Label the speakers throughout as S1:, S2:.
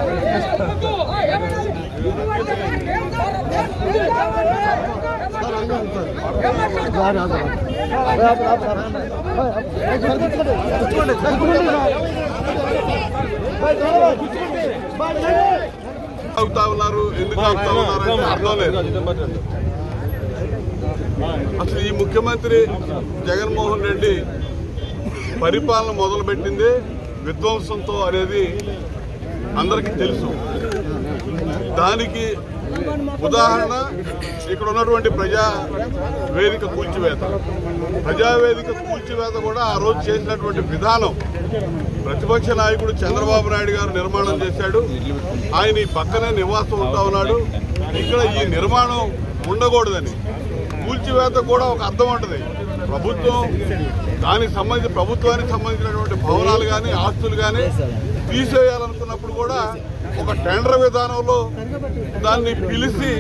S1: ఆగుతా ఉన్నారు ఎందుకు ఆగుతా ఉన్నారు అంటే అర్థం లేదు అసలు ఈ ముఖ్యమంత్రి జగన్మోహన్ రెడ్డి పరిపాలన మొదలుపెట్టింది విధ్వంసంతో అనేది అందరికీ తెలుసు దానికి ఉదాహరణ ఇక్కడ ఉన్నటువంటి ప్రజా వేదిక కూల్చివేత ప్రజావేదిక కూల్చివేత కూడా ఆ రోజు చేసినటువంటి విధానం ప్రతిపక్ష నాయకుడు చంద్రబాబు నాయుడు గారు నిర్మాణం చేశాడు ఆయన ఈ పక్కనే నివాసం ఉంటా ఉన్నాడు ఇక్కడ ఈ నిర్మాణం ఉండకూడదని కూల్చివేత కూడా ఒక అర్థం ఉంటుంది ప్రభుత్వం దానికి సంబంధించి ప్రభుత్వానికి సంబంధించినటువంటి భవనాలు కానీ ఆస్తులు కానీ తీసేయాలనుకున్నప్పుడు కూడా ఒక టెండర్ విధానంలో దాన్ని పిలిచి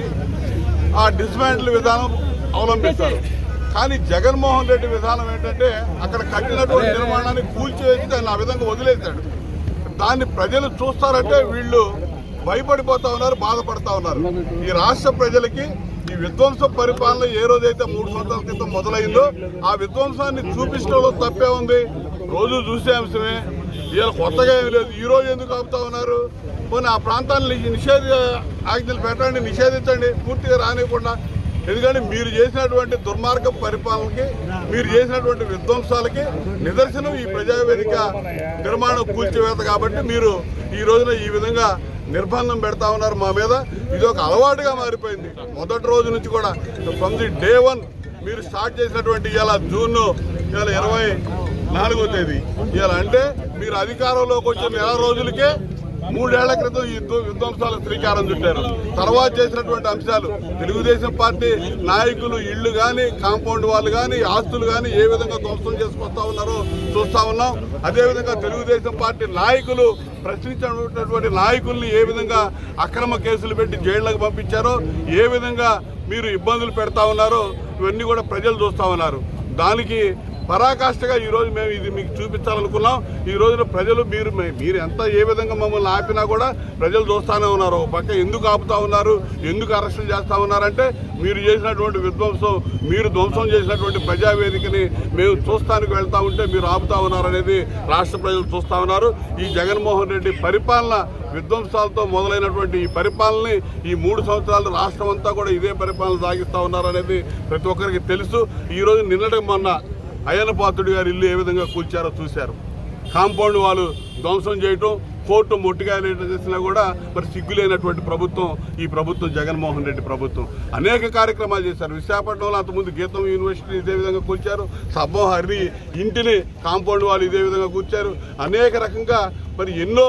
S1: ఆ డిస్మాంటిల్ విధానం అవలంబిస్తారు కానీ జగన్మోహన్ రెడ్డి విధానం ఏంటంటే అక్కడ కట్టినటువంటి నిర్మాణాన్ని కూల్చివేసి దాన్ని ఆ విధంగా వదిలేశాడు దాన్ని ప్రజలు చూస్తారంటే వీళ్ళు భయపడిపోతా ఉన్నారు బాధపడతా ఉన్నారు ఈ రాష్ట్ర ప్రజలకి ఈ విధ్వంస పరిపాలన ఏ రోజైతే మూడు సంవత్సరాల క్రితం మొదలైందో ఆ విధ్వంసాన్ని చూపించడంలో తప్పే ఉంది రోజు చూసే అంశమే ఇవాళ కొత్తగా ఏమి లేదు ఈ రోజు ఎందుకు ఆపుతా ఉన్నారు పోనీ ఆ ప్రాంతాన్ని నిషేధ ఆజ్ఞలు పెట్టండి నిషేధించండి పూర్తిగా రానివ్వకుండా ఎందుకంటే మీరు చేసినటువంటి దుర్మార్గ పరిపాలనకి మీరు చేసినటువంటి విధ్వంసాలకి నిదర్శనం ఈ ప్రజావేదిక నిర్మాణం కూల్చివేత కాబట్టి మీరు ఈ రోజున ఈ విధంగా నిర్బంధం పెడతా ఉన్నారు మా మీద ఇది ఒక అలవాటుగా మారిపోయింది మొదటి రోజు నుంచి కూడా ఫ్రమ్ ది డే వన్ మీరు స్టార్ట్ చేసినటువంటి ఇవాళ జూన్ ఇవాళ ఇరవై నాలుగో తేదీ ఇవాళ అంటే మీరు అధికారంలోకి వచ్చిన నెల రోజులకే మూడేళ్ల క్రితం ఈ యుద్ధ- విధ్వంసాల శ్రీకారం చుట్టారు తర్వాత చేసినటువంటి అంశాలు తెలుగుదేశం పార్టీ నాయకులు ఇళ్లు గాని కాంపౌండ్ వాళ్ళు గాని ఆస్తులు గాని ఏ విధంగా ధ్వంసం చేసుకొస్తా ఉన్నారో చూస్తా ఉన్నాం అదేవిధంగా తెలుగుదేశం పార్టీ నాయకులు ప్రశ్నించినటువంటి నాయకుల్ని ఏ విధంగా అక్రమ కేసులు పెట్టి జైళ్లకు పంపించారో ఏ విధంగా మీరు ఇబ్బందులు పెడతా ఉన్నారో ఇవన్నీ కూడా ప్రజలు చూస్తా ఉన్నారు దానికి పరాకాష్ఠగా ఈ రోజు మేము ఇది మీకు చూపించాలనుకున్నాం ఈ రోజున ప్రజలు మీరు మీరు ఎంత ఏ విధంగా మమ్మల్ని ఆపినా కూడా ప్రజలు చూస్తానే ఉన్నారు ఒక పక్క ఎందుకు ఆపుతా ఉన్నారు ఎందుకు అరెస్టులు చేస్తా ఉన్నారంటే మీరు చేసినటువంటి విధ్వంసం మీరు ధ్వంసం చేసినటువంటి ప్రజావేదికని మేము చూస్తానికి వెళ్తా ఉంటే మీరు ఆపుతా ఉన్నారనేది రాష్ట్ర ప్రజలు చూస్తా ఉన్నారు ఈ జగన్మోహన్ రెడ్డి పరిపాలన విధ్వంసాలతో మొదలైనటువంటి ఈ పరిపాలనని ఈ మూడు సంవత్సరాలు రాష్ట్రం అంతా కూడా ఇదే పరిపాలన సాగిస్తా ఉన్నారనేది ప్రతి ఒక్కరికి తెలుసు ఈ రోజు నిన్నటి మొన్న అయ్యన్న పాత్రుడు గారి ఇల్లు ఏ విధంగా కూల్చారో చూశారు కాంపౌండ్ వాళ్ళు ధ్వంసం చేయటం కోర్టు మొట్టికాయలు చేసినా కూడా మరి సిగ్గులేనటువంటి ప్రభుత్వం ఈ ప్రభుత్వం జగన్మోహన్ రెడ్డి ప్రభుత్వం అనేక కార్యక్రమాలు చేశారు విశాఖపట్నంలో అంతకుముందు గీతం యూనివర్సిటీ ఇదే విధంగా కూల్చారు సబ్బం హరి ఇంటిని కాంపౌండ్ వాళ్ళు ఇదే విధంగా కూర్చారు అనేక రకంగా మరి ఎన్నో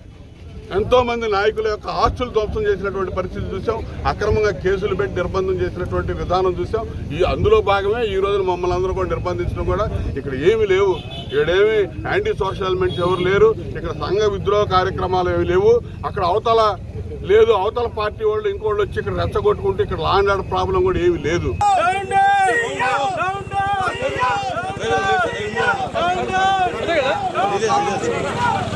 S1: ఎంతో మంది నాయకుల యొక్క ఆస్తులు ధ్వంసం చేసినటువంటి పరిస్థితి చూసాం అక్రమంగా కేసులు పెట్టి నిర్బంధం చేసినటువంటి విధానం చూసాం ఈ అందులో భాగమే ఈ రోజున మమ్మల్ని అందరూ కూడా నిర్బంధించడం కూడా ఇక్కడ ఏమీ లేవు ఇక్కడేమి యాంటీ సోషల్ ఎలిమెంట్స్ ఎవరు లేరు ఇక్కడ సంఘ విద్రోహ కార్యక్రమాలు ఏమి లేవు అక్కడ అవతల లేదు అవతల పార్టీ వాళ్ళు ఇంకోళ్ళు వచ్చి ఇక్కడ రెచ్చగొట్టుకుంటే ఇక్కడ లా అండ్ ఆర్డర్ ప్రాబ్లం కూడా ఏమీ లేదు
S2: Down, down! Down, down!